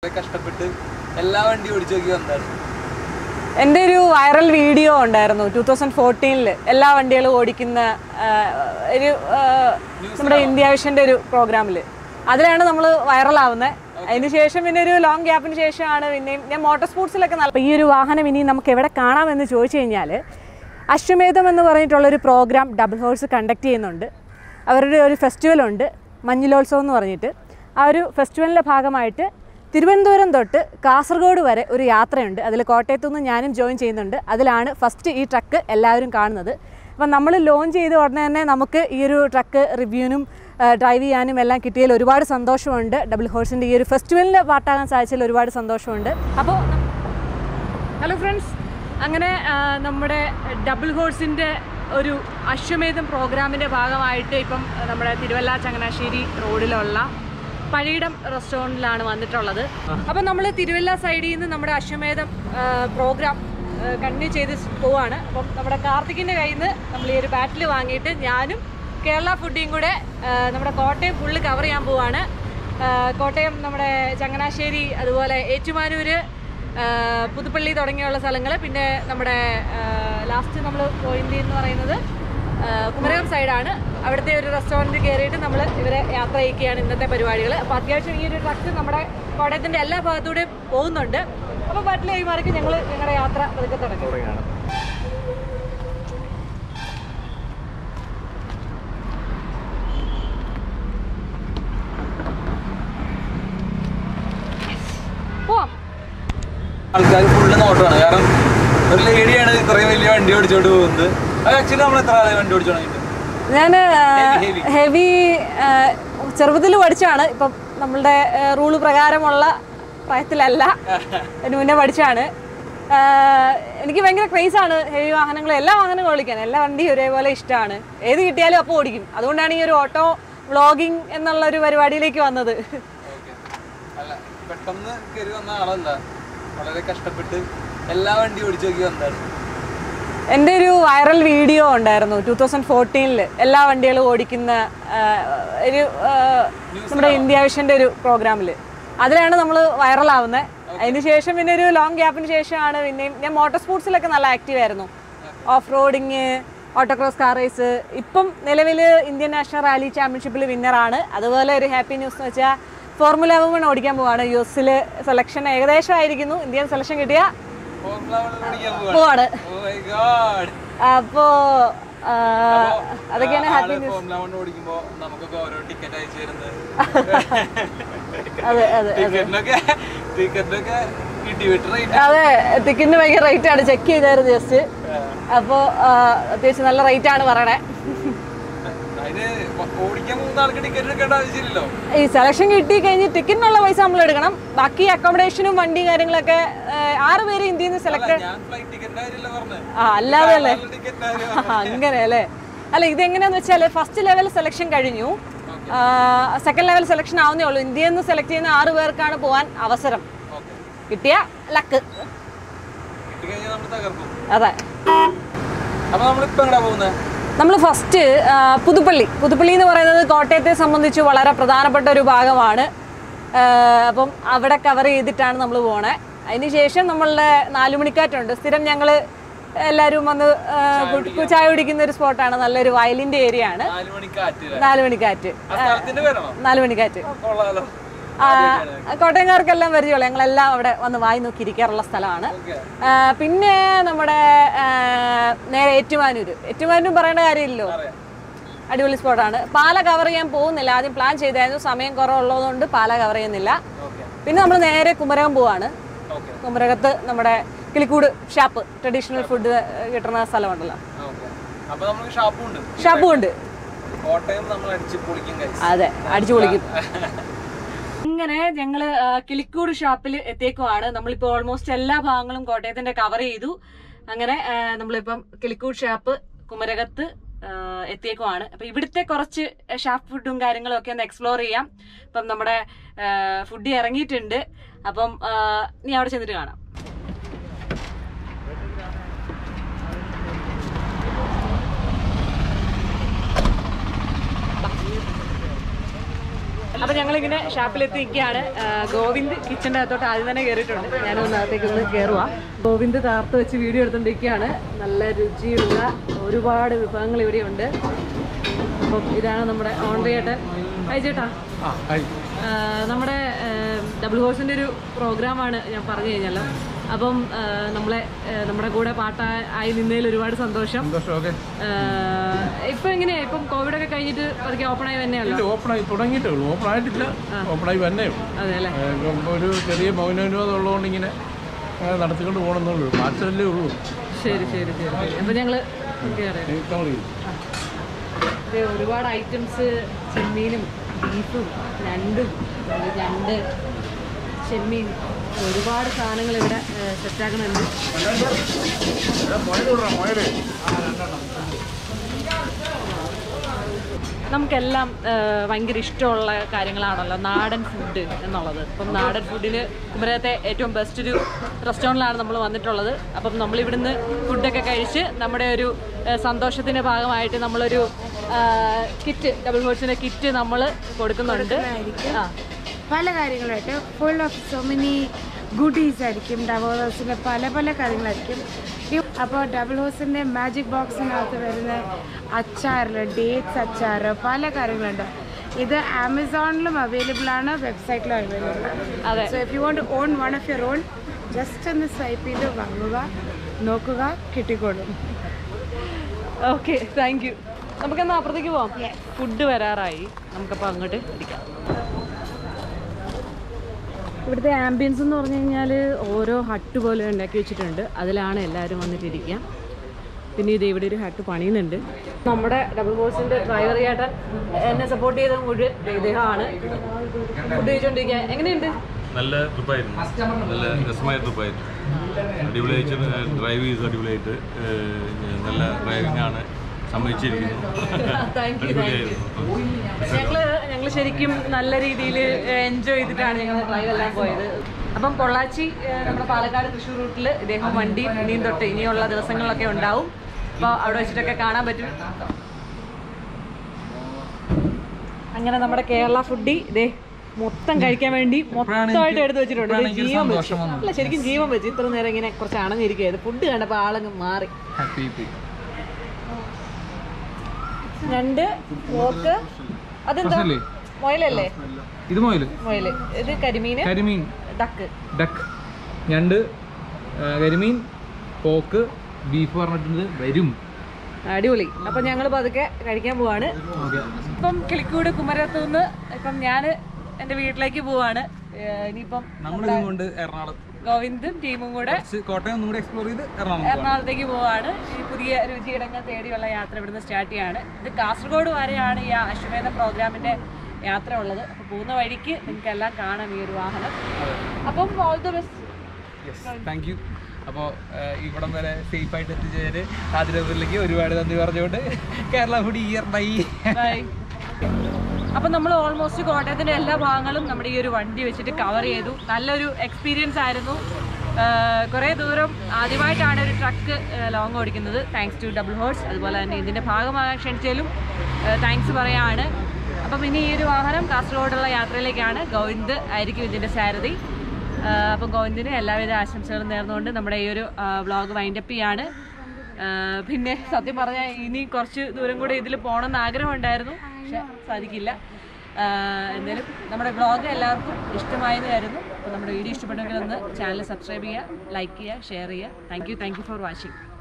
കഷ്ടപ്പെട്ട് എല്ലാ വണ്ടി ഓടിച്ചു നോക്കി വന്നതാണ് എൻ്റെ ഒരു വൈറൽ വീഡിയോ ഉണ്ടായിരുന്നു ടൂ തൗസൻഡ് ഫോർട്ടീനിൽ എല്ലാ വണ്ടികളും ഓടിക്കുന്ന ആ, ഒരു ആ, നമ്മുടെ ഇന്ത്യ വിഷൻ്റെ ഒരു പ്രോഗ്രാമിൽ അതിലാണ് നമ്മൾ വൈറലാവുന്നത് അതിന് ശേഷം പിന്നെ ഒരു ലോങ് ഗ്യാപ്പിന് ശേഷമാണ് പിന്നെയും ഞാൻ മോട്ടോർ സ്പോർട്സിലൊക്കെ നല്ല അപ്പോൾ ഈ ഒരു വാഹനം ഇനി നമുക്ക് എവിടെ കാണാമെന്ന് ചോദിച്ചു കഴിഞ്ഞാൽ അശ്വമേധം എന്ന് പറഞ്ഞിട്ടുള്ളൊരു പ്രോഗ്രാം ഡബിൾ ഹോഴ്സ് കണ്ടക്ട് ചെയ്യുന്നുണ്ട് അവരുടെ ഒരു ഫെസ്റ്റിവലുണ്ട് മഞ്ഞിലോത്സവം എന്ന് പറഞ്ഞിട്ട് ആ ഒരു ഫെസ്റ്റിവലിൻ്റെ ഭാഗമായിട്ട് തിരുവനന്തപുരം തൊട്ട് കാസർഗോഡ് വരെ ഒരു യാത്രയുണ്ട് അതിൽ കോട്ടയത്തു നിന്ന് ഞാനും ജോയിൻ ചെയ്യുന്നുണ്ട് അതിലാണ് ഫസ്റ്റ് ഈ ട്രക്ക് എല്ലാവരും കാണുന്നത് അപ്പം നമ്മൾ ലോഞ്ച് ചെയ്ത ഉടനെ തന്നെ നമുക്ക് ഈ ഒരു ട്രക്ക് റിവ്യൂവിനും ഡ്രൈവ് ചെയ്യാനും എല്ലാം കിട്ടിയതിൽ ഒരുപാട് സന്തോഷമുണ്ട് ഡബിൾ ഹോഴ്സിൻ്റെ ഈ ഒരു ഫെസ്റ്റിവലിൻ്റെ പാട്ടാകാൻ സാധിച്ചതിൽ ഒരുപാട് സന്തോഷമുണ്ട് അപ്പോൾ ഹലോ ഫ്രണ്ട്സ് അങ്ങനെ ആ, നമ്മുടെ ഡബിൾ ഹോഴ്സിൻ്റെ ഒരു അശ്വമേധം പ്രോഗ്രാമിൻ്റെ ഭാഗമായിട്ട് ഇപ്പം നമ്മുടെ തിരുവല്ല ചങ്ങനാശ്ശേരി റോഡിലുള്ള പഴയിടം റെസ്റ്റോറൻറ്റിലാണ് വന്നിട്ടുള്ളത് അപ്പം നമ്മൾ തിരുവല്ല സൈഡിൽ നിന്ന് നമ്മുടെ അശ്വമേധം പ്രോഗ്രാം കണ്ടിന്യൂ ചെയ്ത് പോവാണ് അപ്പം നമ്മുടെ കാർത്തികിൻ്റെ കയ്യിൽ നിന്ന് നമ്മൾ ഈ ഒരു ബാറ്റിൽ വാങ്ങിയിട്ട് ഞാനും കേരള ഫുഡിയും കൂടെ ആ, നമ്മുടെ കോട്ടയം ഫുള്ള് കവർ ചെയ്യാൻ പോവാണ് ആ, കോട്ടയം നമ്മുടെ ചങ്ങനാശ്ശേരി അതുപോലെ ഏറ്റുമാനൂര് ആ, പുതുപ്പള്ളി തുടങ്ങിയുള്ള സ്ഥലങ്ങൾ പിന്നെ നമ്മുടെ ലാസ്റ്റ് നമ്മൾ പോയിന്റ് എന്ന് പറയുന്നത് ആ, കുമരകം സൈഡാണ് അവിടുത്തെ ഒരു റെസ്റ്റോറൻറ്റ് കയറിയിട്ട് നമ്മൾ ഇവരെ യാത്ര ചെയ്യിക്കുകയാണ് ഇന്നത്തെ പരിപാടികൾ അപ്പോൾ അത്യാവശ്യം ഈ ഒരു ട്രക്ക് നമ്മുടെ കോട്ടയത്തിൻ്റെ എല്ലാ ഭാഗത്തൂടെയും പോകുന്നുണ്ട് അപ്പോൾ ബാറ്റിൽ കൈമാറിക്ക് ഞങ്ങൾ ഞങ്ങളുടെ യാത്ര പതുക്കെ തുടങ്ങി പോവാം ആൾക്കാർ ഫുള്ള് നോട്ടമാണ് കാരണം ഒരു ലേഡിയാണ് ഇത്രയും വലിയ വണ്ടി ഓടിച്ചോണ്ട് പോകുന്നത് അത് ആക്ച്വലി നമ്മൾ എത്ര ആളെ വണ്ടി ഓടിച്ചു തുടങ്ങിയിട്ട് ഞാൻ heavy. ഹെവി ചെറുപ്പത്തിൽ പഠിച്ചാണ് ഇപ്പം നമ്മളുടെ റൂള് പ്രകാരമുള്ള പ്രായത്തിലല്ല അതിന് മുന്നേ പഠിച്ചാണ് ആ, എനിക്ക് ഭയങ്കര ക്രേസാണ് ഹെവി വാഹനങ്ങൾ എല്ലാ വാഹനങ്ങളും ഓടിക്കാൻ എല്ലാ വണ്ടിയും ഒരേപോലെ ഇഷ്ടമാണ് ഏത് കിട്ടിയാലും അപ്പോൾ ഓടിക്കും അതുകൊണ്ടാണ് ഈ ഒരു ഓട്ടോ വ്ളോഗിങ് എന്നുള്ള ഒരു പരിപാടിയിലേക്ക് വന്നത് ഓക്കെ അല്ല പെട്ടെന്ന് കയറി വന്ന ആളല്ല വളരെ കഷ്ടപ്പെട്ട് എല്ലാ വണ്ടി ഓടിച്ചു നോക്കി വന്നതാണ് എൻ്റെ ഒരു വൈറൽ വീഡിയോ ഉണ്ടായിരുന്നു ടൂ തൗസൻഡ് ഫോർട്ടീനിൽ എല്ലാ വണ്ടികളും ഓടിക്കുന്ന ആ, ഒരു ആ, നമ്മുടെ ഇന്ത്യ വിഷൻ്റെ ഒരു പ്രോഗ്രാമിൽ അതിലാണ് നമ്മൾ വൈറലാവുന്നത് അതിന് ശേഷം പിന്നെ ഒരു ലോങ് ഗ്യാപ്പിന് ശേഷമാണ് പിന്നെയും ഞാൻ മോട്ടോർ സ്പോർട്സിലൊക്കെ നല്ല ആക്റ്റീവ് ആയിരുന്നു off roading autocross car race ഇപ്പം നിലവിൽ ഇന്ത്യൻ നാഷണൽ റാലി ചാമ്പ്യൻഷിപ്പിൽ വിന്നറാണ് അതുപോലെ ഒരു ഹാപ്പി ന്യൂസ് എന്ന് വെച്ചാൽ ഫോർമുല വുമൺ ഓടിക്കാൻ പോവാണ് യു എസിൽ സെലക്ഷൻ ഏകദേശം ആയിരിക്കുന്നു ഇന്ത്യൻ സെലക്ഷൻ കിട്ടിയ ഫോർമുല വൺ ഓടിക്കാൻ പോവാണ് പോവാണ് ഓ മൈ ഗോഡ് അപ്പോ ആ, അതൊക്കെയാണ് ഹാപ്പി ന്യൂസ് ഫോർമുല വൺ ഓടിക്കുമ്പോ നമുക്കൊക്കെ ഓരോ ടിക്കറ്റ് അയച്ചു തരുന്നത് അതെ അതെ ടിക്കറ്റിനൊക്കെ ടിക്കറ്റിനൊക്കെ ഇടിവിട്ട് റേറ്റ് അതെ ടിക്കറ്റിന് ഭയങ്കര റേറ്റ് ആണ് ചെക്ക് ചെയ്തായിരുന്നു ജസ്റ്റ് അപ്പോൾ അത്യാവശ്യം നല്ല റേറ്റ് ആണ് പറയണേ അതിന് ഓടിക്കാൻ പോകുന്ന ആൾക്ക് ടിക്കറ്റ് എടുക്കേണ്ട ആവശ്യമില്ലല്ലോ ഈ സെലക്ഷൻ കിട്ടി കഴിഞ്ഞ് ടിക്കറ്റിനുള്ള പൈസ നമ്മൾ എടുക്കണം ബാക്കി അക്കോമഡേഷനും വണ്ടി കാര്യങ്ങളൊക്കെ ആ, ആറ് പേര് ഇന്ത്യയിൽ നിന്ന് സെലക്ട് ഞാൻ ഫ്ലൈറ്റ് ടിക്കറ്റിന്റെ കാര്യമല്ല പറഞ്ഞത് ആ അല്ലാതെ അല്ലേ ടിക്കറ്റിന്റെ അങ്ങനെ അല്ലേ അല്ല ഇതെങ്ങനെയാന്ന് വെച്ചാൽ ഫസ്റ്റ് ലെവൽ സെലക്ഷൻ കഴിഞ്ഞു സെക്കൻഡ് ലെവൽ സെലക്ഷൻ ആവുന്നേ ഉള്ളൂ ഇന്ത്യയിൽ നിന്ന് സെലക്ട് ചെയ്യുന്ന ആറ് പേർക്കാണ് പോകാൻ അവസരം ഓക്കെ കിട്ടിയ ലക്ക് കിട്ടിക്കഴിഞ്ഞാൽ നമ്മൾ തകർക്കും അതെ അപ്പൊ നമ്മളിപ്പോ എങ്ങടാ പോകുന്നത് നമ്മൾ ഫസ്റ്റ് പുതുപ്പള്ളി പുതുപ്പള്ളി എന്ന് പറയുന്നത് കോട്ടയത്തെ സംബന്ധിച്ച് വളരെ പ്രധാനപ്പെട്ട ഒരു ഭാഗമാണ് ആ, അപ്പം അവിടെ കവർ ചെയ്തിട്ടാണ് നമ്മൾ പോണേ അതിന് ശേഷം നമ്മളുടെ നാലുമണിക്കാറ്റുണ്ട് സ്ഥിരം ഞങ്ങൾ എല്ലാവരും വന്ന് ആ, കു- ചായ കുടിക്കുന്ന ഒരു സ്പോട്ടാണ് നല്ലൊരു വയലിൻ്റെ ഏരിയ ആണ് നാല് മണിക്ക് ആറ്റില്ല നാലുമണിക്കാറ്റ് ആ സ്ഥലത്തിന്റെ പേരാണോ നാലുമണിക്കാറ്റ് കൊള്ളാലോ ആ, കോട്ടയംകാർക്കെല്ലാം പരിചയമുള്ള ഞങ്ങളെല്ലാം അവിടെ വന്ന് വായി നോക്കി ഇരിക്കാറുള്ള സ്ഥലമാണ് ഓക്കെ ആ, പിന്നെ നമ്മുടെ ആ, നേരെ ഏറ്റുമാനൂർ ഏറ്റുമാനൂരും പറയേണ്ട കാര്യമില്ലല്ലോ അറിയാം അടിപൊളി സ്പോട്ടാണ് പാല കവർ ചെയ്യാൻ പോകുന്നില്ല ആദ്യം പ്ലാൻ ചെയ്തായിരുന്നു സമയം കുറവുള്ളതുകൊണ്ട് പാല കവർ ചെയ്യുന്നില്ല ഓക്കെ പിന്നെ നമ്മൾ നേരെ കുമരകം പോവാണ് ഓക്കെ കുമരകത്ത് നമ്മുടെ കിളിക്കൂട് ഷാപ്പ് ട്രഡീഷണൽ ഫുഡ് കിട്ടുന്ന സ്ഥലമുണ്ടല്ലോ ഓക്കെ അപ്പൊ നമുക്ക് ഷാപ്പും ഉണ്ട് ഷാപ്പും ഉണ്ട് കോട്ടയം നമ്മൾ അടിച്ച് പൊളിക്കും guys. അതെ അടിച്ചു പൊളിക്കും ഇങ്ങനെ ഞങ്ങള് ആ, കിളിക്കൂട് ഷാപ്പിൽ എത്തിയേക്കുവാണ് നമ്മളിപ്പോ ഓൾമോസ്റ്റ് എല്ലാ ഭാഗങ്ങളും കോട്ടയത്തിന്റെ കവർ ചെയ്തു അങ്ങനെ ആ, നമ്മളിപ്പം കിളിക്കൂട് ഷാപ്പ് കുമരകത്ത് ആ, എത്തിയേക്കുവാണ് അപ്പൊ ഇവിടുത്തെ കുറച്ച് ഷാപ്പ് ഫുഡും കാര്യങ്ങളും ഒക്കെ ഒന്ന് എക്സ്പ്ലോർ ചെയ്യാം ഇപ്പം നമ്മുടെ ഫുഡ് ഇറങ്ങിയിട്ടുണ്ട് അപ്പം ആ, ഇനി അവിടെ ചെന്നിട്ട് കാണാം അപ്പൊ ഞങ്ങളിങ്ങനെ ഷാപ്പിലെത്തി നിൽക്കുകയാണ് ആ, ഗോവിന്ദ് കിച്ചൻ്റെ അകത്തോട്ട് ആദ്യം തന്നെ കയറിയിട്ടുണ്ട് ഞാനൊന്ന് അകത്തേക്ക് ഒന്ന് കയറുക ഗോവിന്ദ് താർത്ത് വെച്ച് വീഡിയോ എടുത്തോണ്ടിരിക്കുകയാണ് നല്ല രുചിയുള്ള ഒരുപാട് വിഭവങ്ങൾ ഇവിടെയുണ്ട് അപ്പം ഇതാണ് നമ്മുടെ ഓൺറി ചേട്ടൻ ഹായ് ചേട്ടാ ആ, നമ്മുടെ ഡബിൾ ഹോഴ്സിൻ്റെ ഒരു പ്രോഗ്രാമാണ് ഞാൻ പറഞ്ഞു കഴിഞ്ഞല്ലോ അപ്പം ആ, നമ്മളെ ആ, നമ്മുടെ കൂടെ പാട്ടായി നിന്നതിൽ ഒരുപാട് സന്തോഷം സന്തോഷമൊക്കെ ആ, ഇപ്പൊ എങ്ങനെയാ ഇപ്പം കോവിഡ് ഒക്കെ കഴിഞ്ഞിട്ട് പതുക്കെ ഓപ്പൺ ആയി തന്നെയല്ലോ ഓപ്പൺ ആയി തുടങ്ങിയിട്ടേ ഉള്ളൂ ഓപ്പൺ ആയിട്ടില്ല ഓപ്പൺ ആയി വന്നേ ഉള്ളൂ അതെ അല്ലേ ഏ, ഇപ്പം ഒരു ചെറിയ മൗനാനുവാദം ഉള്ളതുകൊണ്ട് ഇങ്ങനെ ഏ, നടത്തിക്കൊണ്ട് പോകണമെന്നുള്ളൂ മാറ്റമല്ലേ ഉള്ളൂ ശരി ശരി ശരി ശരി അപ്പൊ ഞങ്ങള് കയറി നമ്മൾ ഇത് ഒരുപാട് ഐറ്റംസ് ചെമ്മീനും ബീഫും ഞണ്ടും ഒരു ഞണ്ട് ചെമ്മീൻ ഒരുപാട് സാധനങ്ങൾ ഇവിടെ സെറ്റാക്കുന്നുണ്ട് നമുക്കെല്ലാം ആ, ഭയങ്കര ഇഷ്ടമുള്ള കാര്യങ്ങളാണല്ലോ നാടൻ ഫുഡ് എന്നുള്ളത് അപ്പം നാടൻ ഫുഡിന് കുമരകത്തെ ഏറ്റവും ബെസ്റ്റ് ഒരു റെസ്റ്റോറൻറ്റിലാണ് നമ്മൾ വന്നിട്ടുള്ളത് അപ്പം നമ്മളിവിടുന്ന് ഫുഡൊക്കെ കഴിച്ച് നമ്മുടെ ഒരു ആ, സന്തോഷത്തിൻ്റെ ഭാഗമായിട്ട് നമ്മളൊരു കിറ്റ് ഡബിൾ ഹോഴ്സിൻ്റെ കിറ്റ് നമ്മൾ കൊടുക്കുന്നുണ്ട് ആ പല കാര്യങ്ങളായിട്ട് full of so many goodies ആയിരിക്കും ഡബിൾ ഹൗസിൻ്റെ പല പല കാര്യങ്ങളായിരിക്കും അപ്പോൾ ഡബിൾ ഹൗസിൻ്റെ മാജിക് ബോക്സിനകത്ത് വരുന്ന അച്ചാർ ഡേറ്റ്സ് അച്ചാർ പല കാര്യങ്ങളുണ്ട് ഇത് ആമസോണിലും അവൈലബിൾ ആണ് വെബ്സൈറ്റിലും അവൈലബിൾ ആണ് അതെ so if you want on one of your on just ഒന്ന് സ്വൈപ്പ് ചെയ്ത് വാങ്ങുക നോക്കുക കിട്ടിക്കോളും ഓക്കെ താങ്ക് യു നമുക്കെന്നാ അപ്പുറത്തേക്ക് പോവാം ഫുഡ് വരാറായി നമുക്കപ്പോൾ അങ്ങോട്ട് ഇരിക്കാം ഇവിടുത്തെ ആംബിയൻസ് എന്ന് പറഞ്ഞു കഴിഞ്ഞാൽ ഓരോ ഹട്ട് പോലെ ഉണ്ടാക്കി വെച്ചിട്ടുണ്ട് അതിലാണ് എല്ലാവരും വന്നിട്ടിരിക്കുക പിന്നെ ഇത് ഇവിടെ ഒരു ഹട്ട് പണിയുന്നുണ്ട് നമ്മുടെ ഡബിൾ ബോസിന്റെ ഡ്രൈവർ ചേട്ടൻ എന്നെ സപ്പോർട്ട് ചെയ്ത മുഴുവൻ ഇദ്ദേഹമാണ് ഫുഡ് കഴിച്ചുകൊണ്ടിരിക്കുക എങ്ങനെയുണ്ട് നല്ല ട്രിപ്പായിരുന്നു നല്ല രസമായ ട്രിപ്പായിരുന്നു അടിപൊളിയായിട്ട് ഡ്രൈവ് ചെയ്ത് അടിപൊളിയായിട്ട് ഏഹ്, നല്ല ഡ്രൈവിംഗ് ആണ് സമ്മതിച്ചിരിക്കുന്നു താങ്ക് യു താങ്ക് യു അടിപൊളിയായിരുന്നു ഞങ്ങള് ഞങ്ങൾ ശരിക്കും നല്ല രീതിയിൽ എൻജോയ് ചെയ്തിട്ടാണ് ഞങ്ങൾ ഡ്രൈവ് എല്ലാം പോയത് അപ്പം പൊള്ളാച്ചി ഏഹ്, നമ്മുടെ പാലക്കാട് തൃശ്ശൂർ റൂട്ടിൽ ഇദ്ദേഹം വണ്ടി ഇനിയും തൊട്ട് ഇനിയുള്ള ദിവസങ്ങളിലൊക്കെ ഉണ്ടാവും അപ്പോൾ അവിടെ വെച്ചിട്ടൊക്കെ കാണാൻ പറ്റും അങ്ങനെ നമ്മുടെ കേരള ഫുഡി ഇതേ മൊത്തം കഴിക്കാൻ വേണ്ടി മൊത്തമായിട്ട് എടുത്ത് വെച്ചിട്ടുണ്ട് ഇത് ജീവൻ വെച്ച് അല്ല ശരിക്കും ജീവൻ വെച്ച് ഇത്ര നേരം ഇങ്ങനെ കുറച്ച് അണഞ്ഞിരിക്കുകയായിരുന്നു ഫുഡ് കണ്ടപ്പോൾ ആളങ്ങ് മാറി രണ്ട് പോക്ക് അതെന്താ മൊയിലല്ലേ ഇത് മോയില് മൊയില് ഇത് കരിമീന് കരിമീൻ ഡക്ക് ഡക്ക് ഞണ്ട് ആ, കരിമീൻ പോക്ക് ബീഫ് പറഞ്ഞിട്ടുണ്ട് വരും അടിപൊളി അപ്പൊ ഞങ്ങൾ പതുക്കെ കഴിക്കാൻ പോവാണ് ഇപ്പം കിളിക്കൂട് കുമരത്തുനിന്ന് ഇപ്പം ഞാൻ എന്റെ വീട്ടിലേക്ക് പോവാണ് ഏഹ് ഇനിയിപ്പം നമ്മൾ കൊണ്ട് എറണാകുളം ഗോവിന്ദും ടീമും കൂടെ കുറച്ച് കോട്ടയം ഒന്നും കൂടി എക്സ്പ്ലോർ ചെയ്ത് എറണാകുളം പോവാം. എറണാകുളത്തേക്ക് പോവാണ് ഈ പുതിയ രുചിയിടങ്ങൾ തേടിയുള്ള യാത്ര ഇവിടുന്ന് സ്റ്റാർട്ട് ചെയ്യാണ് ഇത് കാസർഗോഡ് വരെയാണ് ഈ അശ്വമേധ പ്രോഗ്രാമിന്റെ യാത്ര ഉള്ളത് അപ്പൊ പോകുന്ന വഴിക്ക് നിങ്ങൾക്ക് എല്ലാം കാണാം ഈ ഒരു വാഹനം അപ്പം all the best thank you അപ്പോൾ ഇവിടം വരെ സേഫ് ആയിട്ട് എത്തിച്ചതിന് ആതിരൂരിലേക്ക് ഒരുപാട് നന്ദി പറഞ്ഞുകൊണ്ട് Kerala food year bye bye അപ്പം നമ്മൾ ഓൾമോസ്റ്റ് കോട്ടയത്തിൻ്റെ എല്ലാ ഭാഗങ്ങളും നമ്മുടെ ഈ ഒരു വണ്ടി വെച്ചിട്ട് കവർ ചെയ്തു നല്ലൊരു എക്സ്പീരിയൻസ് ആയിരുന്നു കുറേ ദൂരം ആദ്യമായിട്ടാണ് ഒരു ട്രക്ക് ലോങ് ഓടിക്കുന്നത് താങ്ക്സ് ടു ഡബിൾ ഹോഴ്സ് അതുപോലെ തന്നെ ഇതിൻ്റെ ഭാഗമാകാൻ ക്ഷണിച്ചാലും താങ്ക്സ് പറയാണ് അപ്പം ഇനി ഈ ഒരു വാഹനം കാസർഗോഡുള്ള യാത്രയിലേക്കാണ് ഗോവിന്ദ് ആയിരിക്കും ഇതിൻ്റെ സാരഥി ആഹ് അപ്പം ഗോവിന്ദിന് എല്ലാവിധ ആശംസകളും നേർന്നുകൊണ്ട് നമ്മുടെ ഈ ഒരു വ്ളോഗ് വൈൻഡപ്പ് ചെയ്യാണ് ആഹ് പിന്നെ സത്യം പറഞ്ഞാൽ ഇനി കുറച്ച് ദൂരം കൂടെ ഇതിൽ പോകണമെന്ന് ആഗ്രഹമുണ്ടായിരുന്നു പക്ഷെ സാധിക്കില്ല ആഹ് എന്തായാലും നമ്മുടെ വ്ളോഗ് എല്ലാവർക്കും ഇഷ്ടമായെന്ന് കരുതുന്നു അപ്പോൾ നമ്മുടെ വീഡിയോ ഇഷ്ടപ്പെട്ടെങ്കിൽ ഒന്ന് ചാനൽ സബ്സ്ക്രൈബ് ചെയ്യുക ലൈക്ക് ചെയ്യുക ഷെയർ ചെയ്യുക thank you thank you for watching